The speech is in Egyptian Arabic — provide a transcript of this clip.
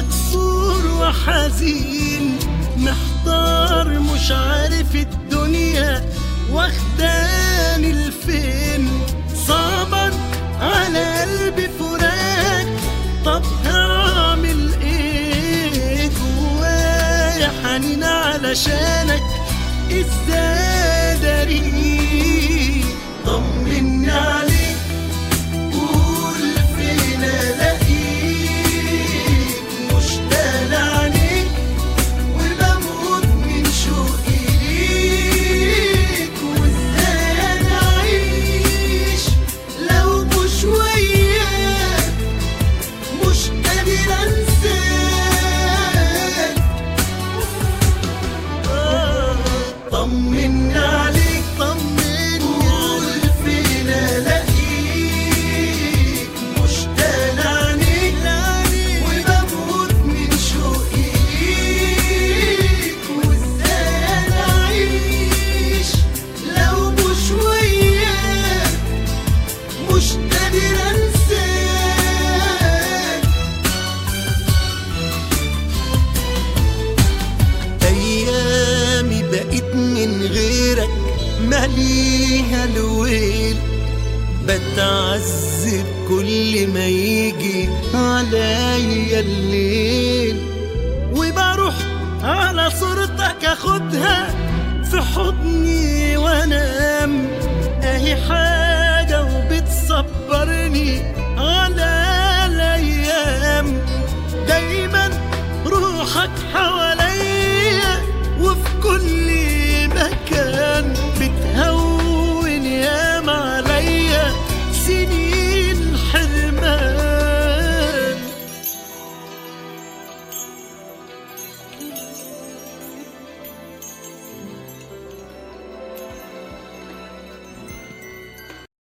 مكسور وحزين محتار مش عارف الدنيا واخداني لفين صعبا على قلبي فراق طب هعمل ايه جوايا حنين علشانك ازاي داري طمني عليك قول فين الاقيك مشتاق لعينيك وبموت من شوقي ليك وازاي انا اعيش لو مش وياك مش قادر انساك طمني عليك طمني قول فين الاقيك مشتاق لعينيك وبموت من شوقي ليك وازاي انا اعيش لو مش وياك مش قادر انساك ايامي بقيت من غيرك ماليها الويل بتعذب كل ما يجي عليا الليل وبروح على صورتك اخدها في حضني وانام اهي حالي